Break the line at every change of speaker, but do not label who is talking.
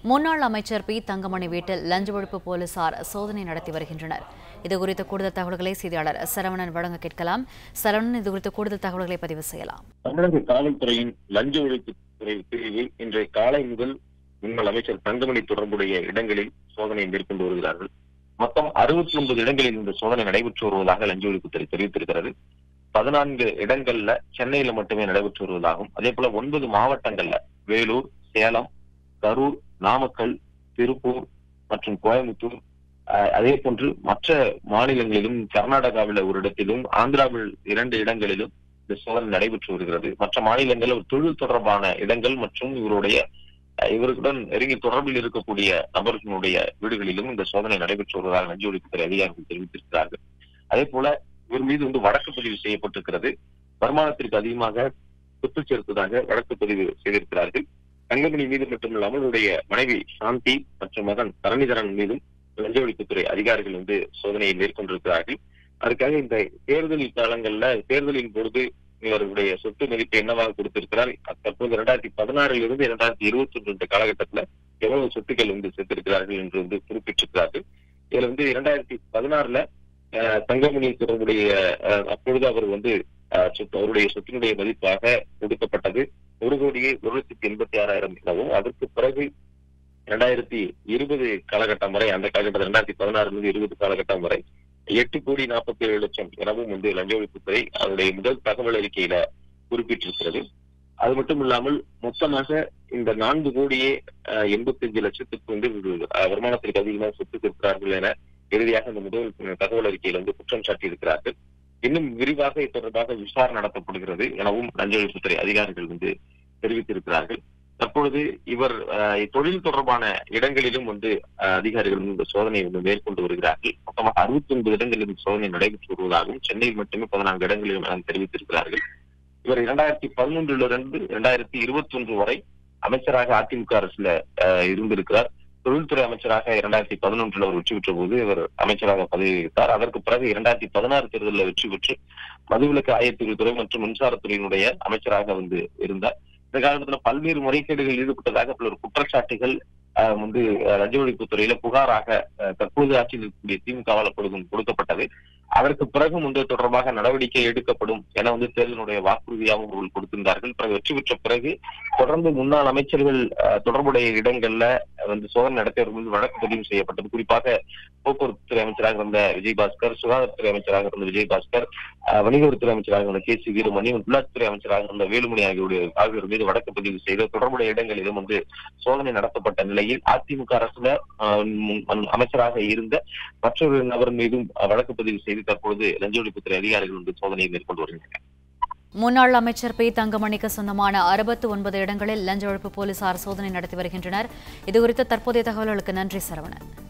முன்னாள் அமைச்சர் பி தங்கமணி வீட்டில் லஞ்ச ஒழிப்பு போலீசார் சோதனை நடத்தி வருகின்றனர் இதுகுறித்த கூடுதல் தகவல்களை செய்தியாளர் சரவணன் வழங்க கேட்கலாம் சரவணன் இதுகுறித்த கூடுதல் தகவல்களை பதிவு செய்யலாம்
தமிழக காவல்துறையின் லஞ்ச ஒழிப்புத்துறை பிரிவில் இன்றைய காலை முதல் முன்னாள் அமைச்சர் தங்கமணி தொடர்புடைய இடங்களில் சோதனை மேற்கொண்டு வருகிறார்கள் மொத்தம் அறுபத்தி ஒன்பது இடங்களில் இந்த சோதனை நடைபெற்று வருவதாக லஞ்ச ஒழிப்புத்துறை தெரிவித்திருக்கிறது பதினான்கு இடங்கள்ல சென்னையில மட்டுமே நடைபெற்று வருவதாகவும் அதே போல ஒன்பது மாவட்டங்கள்ல வேலூர் சேலம் கரூர் நாமக்கல் திருப்பூர் மற்றும் கோயம்புத்தூர் அஹ், அதே போன்று மற்ற மாநிலங்களிலும் கர்நாடகாவில் ஒரு இடத்திலும் ஆந்திராவில் இரண்டு இடங்களிலும் இந்த சோதனை நடைபெற்று வருகிறது மற்ற மாநிலங்களில் ஒரு தொழில் தொடர்பான இடங்கள் மற்றும் இவருடைய அஹ், இவருடன் நெருங்கி தொடர்பில் இருக்கக்கூடிய நபர்களுடைய வீடுகளிலும் இந்த சோதனை நடைபெற்று வருவதாக லஞ்ச ஒழிப்புத்துறை அதிகாரிகள் தெரிவித்திருக்கிறார்கள் அதே போல இவர் மீது வந்து வழக்கு பதிவு செய்யப்பட்டிருக்கிறது வருமானத்திற்கு அதிகமாக சொத்து சேர்த்ததாக வழக்கு பதிவு செய்திருக்கிறார்கள் தங்கமணி மீது மட்டுமில்லாமல் அவருடைய மனைவி சாந்தி மற்றும் மகன் தரணிதரன் மீதும் லஞ்ச ஒழிப்புத்துறை அதிகாரிகள் வந்து சோதனையை மேற்கொண்டிருக்கிறார்கள் அதுக்காக இந்த தேர்தல் காலங்கள்ல தேர்தலின் பொழுது இவருடைய சொத்து மதிப்பு என்னவாக கொடுத்திருக்கிறார் தற்போது இரண்டாயிரத்தி பதினாறில் இருந்து இரண்டாயிரத்தி இருபத்தி ஒன்று இந்த காலகட்டத்துல எவ்வளவு சொத்துக்கள் வந்து சேர்த்திருக்கிறார்கள் என்று வந்து குறிப்பிட்டிருக்கிறார்கள் இதுல வந்து இரண்டாயிரத்தி பதினாறுல அஹ், தங்கமணி தொடர்புடைய அஹ், அப்பொழுது அவர் வந்து அஹ், சொத்து அவருடைய சொத்தினுடைய மதிப்பாக கொடுக்கப்பட்டது ஒரு கோடியே ஒரு லட்சத்தி எண்பத்தி ஆறாயிரம் எனவும் அதற்கு பிறகு இரண்டாயிரத்தி இருபது காலகட்டம் வரை அந்த காலகட்டத்தில் இரண்டாயிரத்தி பதினாறுல இருந்து இருபது காலகட்டம் வரை எட்டு கோடி நாற்பத்தி ஏழு லட்சம் எனவும் வந்து லஞ்ச ஒழிப்புத்துறை அதனுடைய முதல் தகவல் அறிக்கையில குறிப்பிட்டிருக்கிறது அது மட்டும் இல்லாமல் மொத்தமாக இந்த நான்கு கோடியே எண்பத்தி அஞ்சு லட்சத்துக்கு வந்து இவர்கள், அஹ், வருமானத்திற்கு அதிகமாக சொத்து இருக்கிறார்கள் என இறுதியாக இந்த முதல் தகவல் அறிக்கையில் வந்து குற்றம் சாட்டியிருக்கிறார்கள் இன்னும் விரிவாக இது தொடர்பாக விசாரணை நடத்தப்படுகிறது எனவும் லஞ்ச ஒழிப்புத்துறை அதிகாரிகள் வந்து தெரிவித்திருக்கிறார்கள் தற்பொழுது இவர் அஹ், தொழில் தொடர்பான இடங்களிலும் வந்து அஹ், அதிகாரிகள் வந்து இந்த சோதனையை வந்து மேற்கொண்டு வருகிறார்கள் மொத்தமாக அறுபத்தி ஒன்பது இடங்களில் இந்த சோதனை நடைபெற்று வருவதாகவும் சென்னையில் மட்டுமே பதினான்கு இடங்களிலும் என தெரிவித்திருக்கிறார்கள் இவர் இரண்டாயிரத்தி பதினொன்றிலிருந்து இரண்டாயிரத்தி இருபத்தி ஒன்று வரை அமைச்சராக அதிமுக அரசுல அஹ், இருந்திருக்கிறார் தொழில்துறை அமைச்சராக இரண்டாயிரத்தி பதினொன்றில் அவர் வெற்றி பெற்ற போது இவர் அமைச்சராக பதவி வகித்தார் அதற்கு பிறகு இரண்டாயிரத்தி பதினாறு தேர்தலில் வெற்றி பெற்று மதுவிலக்கு ஆயத்தீர்வுத்துறை மற்றும் மின்சாரத்துறையினுடைய அமைச்சராக வந்து இருந்தார் இந்த காலத்துல பல்வேறு முறைகேடுகளில் ஈடுபட்டதாக பல குற்றச்சாட்டுகள் அஹ், வந்து அஹ், லஞ்ச ஒழிப்புத்துறையில புகாராக அஹ், தற்போது ஆட்சியில் இருக்கக்கூடிய திமுகவால் அப்பொழுதும் கொடுக்கப்பட்டது அதற்கு பிறகும் வந்து இது தொடர்பாக நடவடிக்கை எடுக்கப்படும் என வந்து தேர்தலுடைய வாக்குறுதியாகவும் அவர்கள் கொடுத்திருந்தார்கள் பிறகு வெற்றி பெற்ற பிறகு தொடர்ந்து முன்னாள் அமைச்சர்கள் அஹ், தொடர்புடைய இடங்கள்ல வந்து சோதனை நடத்தியவர்கள் மீது வழக்கு பதிவு செய்யப்பட்டது குறிப்பாக போக்குவரத்துறை அமைச்சராக இருந்த விஜயபாஸ்கர் சுகாதாரத்துறை அமைச்சராக இருந்த விஜயபாஸ்கர் அஹ், வணிகவரித்துறை அமைச்சராக இருந்த கே சி வீரமணி உள்ளாட்சித்துறை அமைச்சராக இருந்த வேலுமணி ஆகியோருடைய ஆகியோர் மீது வழக்கு பதிவு செய்து தொடர்புடைய இடங்களிலும் வந்து சோதனை நடத்தப்பட்ட நிலையில் அதிமுக அரசுல அஹ், முன் அமைச்சராக இருந்த மற்றொரு நபர் மீதும் அஹ், வழக்கு பதிவு செய்து தற்பொழுது லஞ்ச ஒழிப்புத்துறை அதிகாரிகள் வந்து சோதனையை மேற்கொண்டு வருகின்றனர்
முன்னாள் அமைச்சர் பி தங்கமணிக்கு சொந்தமான அறுபத்து ஒன்பது இடங்களில் லஞ்ச ஒழிப்பு போலீசார் சோதனை நடத்தி வருகின்றனர் இதுகுறித்த தற்போதைய தகவல்களுக்கு நன்றி சரவணன்